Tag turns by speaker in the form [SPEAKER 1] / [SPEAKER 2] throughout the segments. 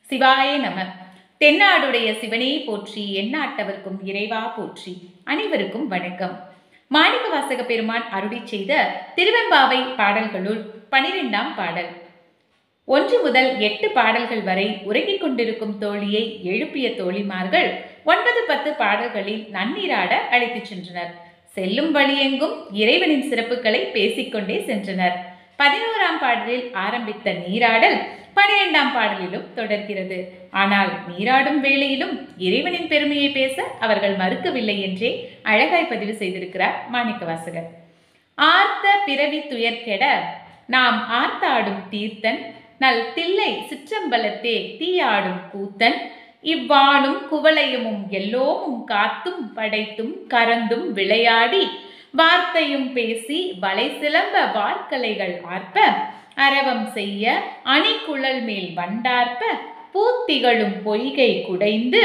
[SPEAKER 1] சிவாய நம தென்னாடுடைய சிவனே போற்றி எந்நாட்டவர்க்கும் இறைவா போற்றி அனைவருக்கும் வணக்கம் மாணிக்க வாசக பெருமான் அருளி செய்த திருவெம்பாவை பாடல்களுள் பனிரெண்டாம் பாடல் ஒன்று முதல் எட்டு பாடல்கள் வரை உறங்கிக் கொண்டிருக்கும் தோழியை எழுப்பிய தோழிமார்கள் ஒன்பது பத்து பாடல்களில் நன்னீராட அழைத்துச் சென்றனர் செல்லும் வழியெங்கும் இறைவனின் சிறப்புகளை பேசிக்கொண்டே சென்றனர் பதினோராம் பாடலில் ஆரம்பித்த நீராடல் பனிரெண்டாம் பாடலிலும் தொடர்கிறது ஆனால் நீராடும் வேளையிலும் இறைவனின் பெருமையை பேச அவர்கள் மறுக்கவில்லை என்றே அழகாய் பதிவு செய்திருக்கிறார் மாணிக்கவாசகர் ஆர்த்த பிறவி துயர்கெட நாம் ஆர்த்தாடும் தீர்த்தன் நல் தில்லை சிற்றம்பலத்தே தீயாடும் கூத்தன் இவ்வாணும் குவளையமும் எல்லோமும் காத்தும் படைத்தும் கறந்தும் விளையாடி வார்த்தையும் பேசி வலை சிலம்ப வார்க்கலைகள் ஆர்ப்ப அரவம் செய்ய அணிக்குழல் மேல் வண்டார்ப்ப பூத்திகளும் பொய்கை குடைந்து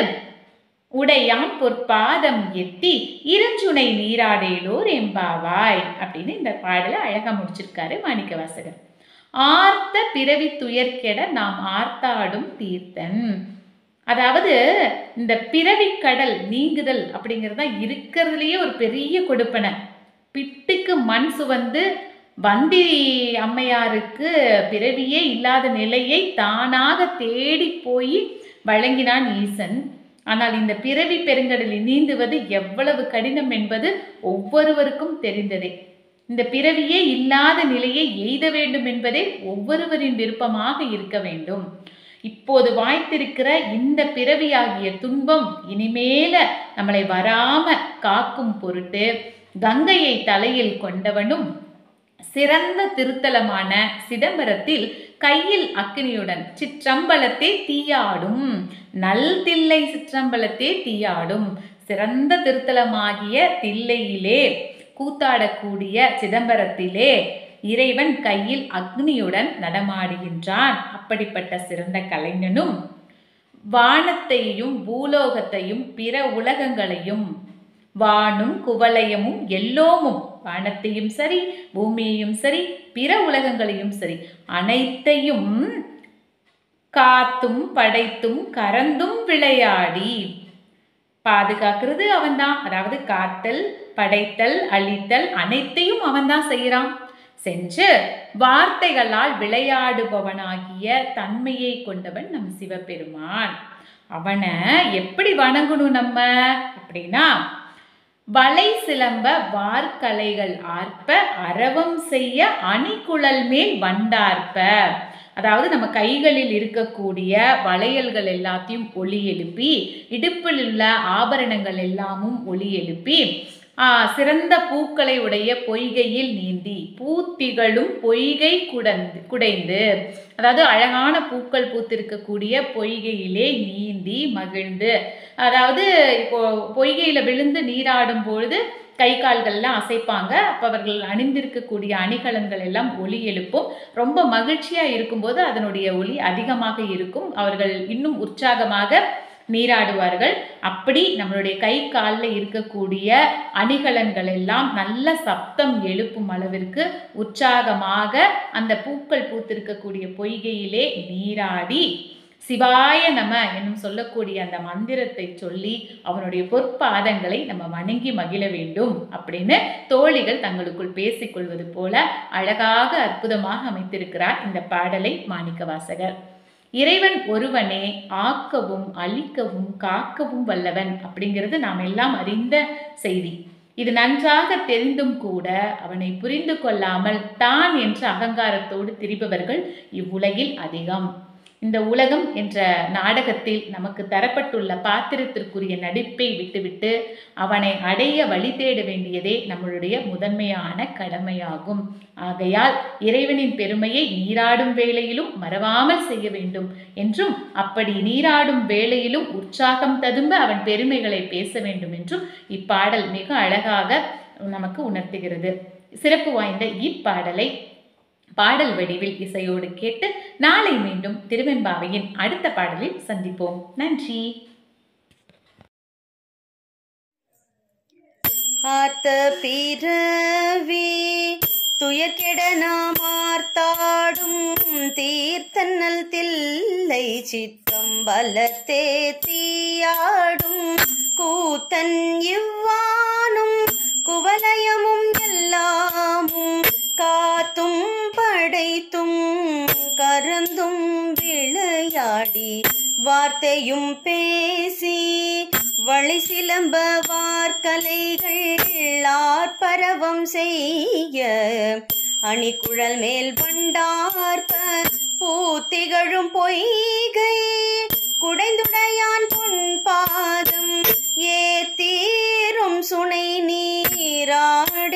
[SPEAKER 1] உடையான் பொற்பாதம் எத்தி இருஞ்சுனை நீராடேலோர் எம்பாவாய் அப்படின்னு இந்த பாடலை அழகா முடிச்சிருக்காரு மாணிக்க வாசகர் ஆர்த்த பிறவி துயர்கெட நாம் ஆர்த்தாடும் தீர்த்தன் அதாவது இந்த பிறவி கடல் நீங்குதல் அப்படிங்கிறது தான் இருக்கிறதுலையே ஒரு பெரிய கொடுப்பனை பிட்டுக்கு மண் சுவந்து வந்தி அம்மையாருக்கு பிறவியே இல்லாத நிலையை தானாக தேடி போய் வழங்கினான் ஈசன் ஆனால் இந்த பிறவி பெருங்கடலில் நீந்துவது எவ்வளவு கடினம் என்பது ஒவ்வொருவருக்கும் தெரிந்ததே இந்த பிறவியே இல்லாத நிலையை எய்த வேண்டும் என்பதே ஒவ்வொருவரின் விருப்பமாக இருக்க வேண்டும் இப்போது வாய்த்திருக்கிற இந்த பிறவியாகிய துன்பம் இனிமேல நம்மளை வராம காக்கும் பொருட்டு கங்கையை தலையில் கொண்டவனும் சிறந்த திருத்தலமான சிதம்பரத்தில் கையில் அக்கினியுடன் சிற்றம்பலத்தே தீயாடும் நல் தில்லை சிற்றம்பலத்தே தீயாடும் சிறந்த திருத்தலமாகிய தில்லையிலே கூத்தாடக்கூடிய சிதம்பரத்திலே இறைவன் கையில் அக்னியுடன் நடமாடுகின்றான் அப்படிப்பட்ட சிறந்த கலைஞனும் வானத்தையும் பூலோகத்தையும் பிற உலகங்களையும் வானும் குவலயமும் எல்லோமும் வானத்தையும் சரி பூமியையும் சரி பிற உலகங்களையும் சரி அனைத்தையும் காத்தும் படைத்தும் கறந்தும் விளையாடி பாதுகாக்கிறது அவன்தான் அதாவது காத்தல் படைத்தல் அழித்தல் அனைத்தையும் அவன்தான் செய்கிறான் சென்று வார்த்தைகளால் விளையாடுபவனாகிய தன்மையை கொண்டவன் நம் சிவபெருமான் அவனை எப்படி வணங்கணும் நம்ம அப்படின்னா வலை சிலம்ப வார்க்கலைகள் ஆர்ப்ப அரவம் செய்ய அணிகுழல் மேல் வண்டார்ப்ப அதாவது நம்ம கைகளில் இருக்கக்கூடிய வளையல்கள் எல்லாத்தையும் ஒளி எழுப்பி இடுப்பில் உள்ள ஆபரணங்கள் எல்லாமும் ஒளி எழுப்பி சிறந்த பூக்களை உடைய பொய்கையில் நீந்தி பூத்திகளும் பொய்கை குடந்து குடைந்து அதாவது அழகான பூக்கள் பூத்திருக்கக்கூடிய பொய்கையிலே நீந்தி மகிழ்ந்து அதாவது இப்போ பொய்கையில் விழுந்து நீராடும் பொழுது கை கால்கள்லாம் அசைப்பாங்க அப்போ அவர்கள் அணிந்திருக்கக்கூடிய அணிகலன்கள் எல்லாம் ஒளி எழுப்பும் ரொம்ப மகிழ்ச்சியாக இருக்கும்போது அதனுடைய ஒளி அதிகமாக இருக்கும் அவர்கள் இன்னும் உற்சாகமாக நீராடுவார்கள் அப்படி நம்மளுடைய கை காலில் இருக்கக்கூடிய அணிகலன்கள் எல்லாம் நல்ல சப்தம் எழுப்பும் அளவிற்கு உற்சாகமாக அந்த பூக்கள் பூத்திருக்கக்கூடிய பொய்கையிலே நீராடி சிவாய நம என்னும் சொல்லக்கூடிய அந்த மந்திரத்தை சொல்லி அவனுடைய பொற்பாதங்களை நம்ம வணங்கி மகிழ வேண்டும் அப்படின்னு தோழிகள் தங்களுக்குள் பேசிக்கொள்வது போல அழகாக அற்புதமாக அமைத்திருக்கிறார் இந்த பாடலை மாணிக்க வாசகர் இறைவன் ஒருவனே ஆக்கவும் அழிக்கவும் காக்கவும் வல்லவன் அப்படிங்கிறது நாம் எல்லாம் அறிந்த செய்தி இது நன்றாக தெரிந்தும் கூட அவனை புரிந்து கொள்ளாமல் தான் என்ற அகங்காரத்தோடு திரிபவர்கள் இவ்வுலகில் அதிகம் இந்த உலகம் என்ற நாடகத்தில் நமக்கு தரப்பட்டுள்ள பாத்திரத்திற்குரிய நடிப்பை விட்டுவிட்டு அவனை அடைய வழி தேட வேண்டியதே நம்மளுடைய முதன்மையான கடமையாகும் ஆகையால் இறைவனின் பெருமையை நீராடும் வேளையிலும் மறவாமல் செய்ய வேண்டும் என்றும் அப்படி நீராடும் வேளையிலும் உற்சாகம் ததும்ப அவன் பெருமைகளை பேச வேண்டும் என்றும் இப்பாடல் மிக அழகாக நமக்கு உணர்த்துகிறது சிறப்பு வாய்ந்த இப்பாடலை பாடல் வடிவில் இசையோடு கேட்டு நாளை மீண்டும் திருவெம்பாவையின் அடுத்த பாடலில் சந்திப்போம் நன்றி
[SPEAKER 2] ஆத்த பிறவி துயர்கெட நாமார்த்தாடும் தீர்த்தன்னல் தில்லை சிற்றம்பலத்தே தீயாடும் கூத்தன் இவ்வானும் குவலயமும் எல்லாமும் காத்தும் படைத்தும் கருந்தும் விளையாடி வார்த்தையும் பேசி வழி சிலம்ப வார்கலைகள் ஆர்ப்பரவம் செய்ய அணிக்குழல் மேல் பண்டார்ப்ப பூத்திகழும் பொய்கை குடைந்துடையான் பொன் பாதம் ஏத்தீரும் சுனை நீராட